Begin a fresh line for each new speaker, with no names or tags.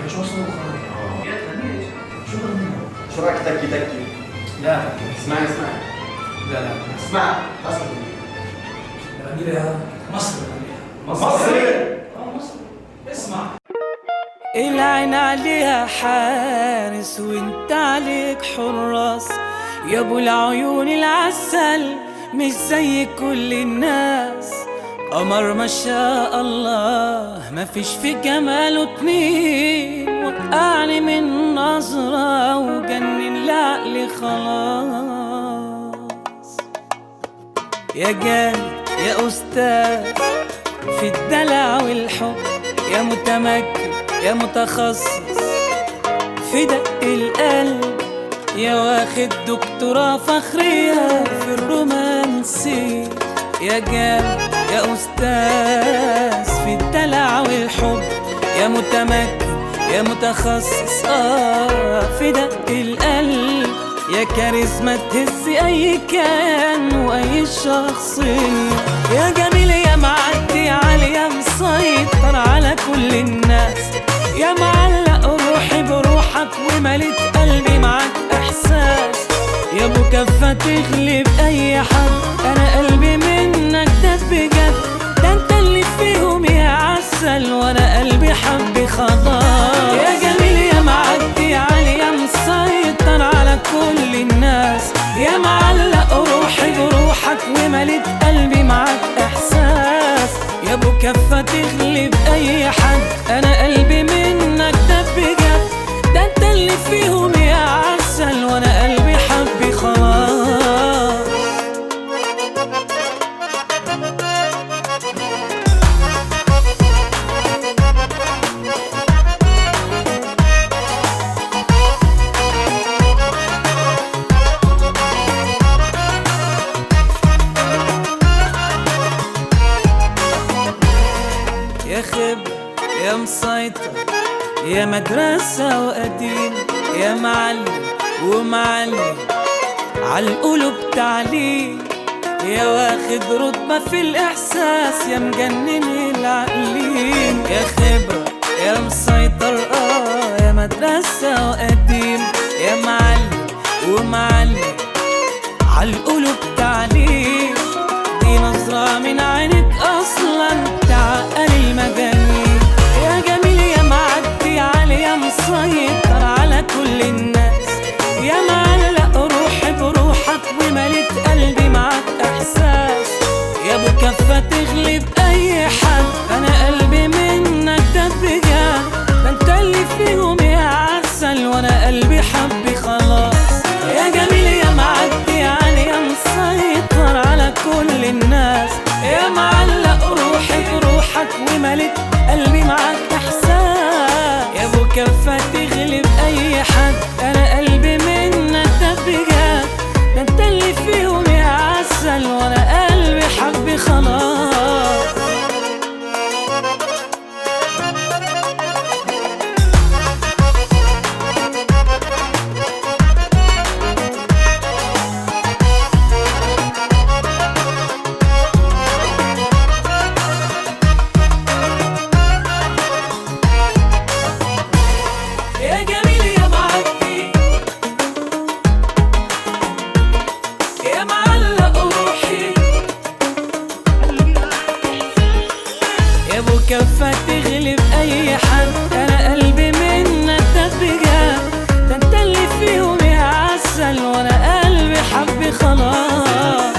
شو اسمه
اه
يا غنية شو غنية؟
شو رايك تكي تكي
لا
اسمعي اسمعي
لا لا
اسمع حسن
غني لها مصر غنيها
مصري
اه مصر اسمع
العين عليها حارس وانت عليك حراس يا ابو العيون العسل مش زي كل الناس قمر ما شاء الله ما فيش في جماله اتنين وقعني من نظرة وجنن لعقلي خلاص يا جامد يا أستاذ في الدلع والحب يا متمكن يا متخصص في دق القلب يا واخد دكتوراه فخرية في الرومانسي يا جامد يا أستاذ في الدلع والحب يا متمكن يا متخصص آه في دق القلب يا كاريزما تهز أي كيان وأي شخصية يا جميل يا معدي عالية مسيطر على كل الناس يا معلق روحي بروحك ومليت قلبي معاك إحساس يا ابو كفة تغلب أي حد أنا قلبي منك ده بجد ده أنت اللي فيهم يا عسل وأنا قلبي حبي خلاص يا جميل يا معدي عالي يا مسيطر على كل الناس يا معلق روحي بروحك ومليت قلبي معاك إحساس يا ابو كفة تغلب أي حد أنا قلبي منك ده بجد ده أنت اللي فيهم يا عسل وأنا قلبي حبي خلاص يا خبرة يا مسيطر يا مدرسة وقديم يا معلم ومعلم عالقلوب تعليم يا واخد رتبة في الإحساس يا مجنن العقلين يا خبرة يا مسيطر آه يا مدرسة وقديم يا معلم ومعلم عالقلوب تعليم دي نظرة من عينك أصلا تعقل المجانين يا جميل يا معدي عالي يا مسيطر على كل الناس يا معلق روحي بروحك ومليت قلبي معاك إحساس يا ابو كفة تغلب أي حد أنا قلبي منك ده بجد ده أنت اللي فيهم يا عسل وأنا قلبي حبي خلاص يا جميل يا معدي عالي يا مسيطر على كل الناس يا معلق روحي بروحك ومليت قلبي معاك احساس يا ابو كفة تغلب اي حد انا قلبي منك ده بجد ده انت اللي فيهم يا عسل وانا قلبي حبي خلاص يا جميل يا معدي يا معلق روحي يا ابو كفة تغلب اي حد انا قلبي منك ده بجد ده انت اللي فيهم يا عسل وانا قلبي حبي خلاص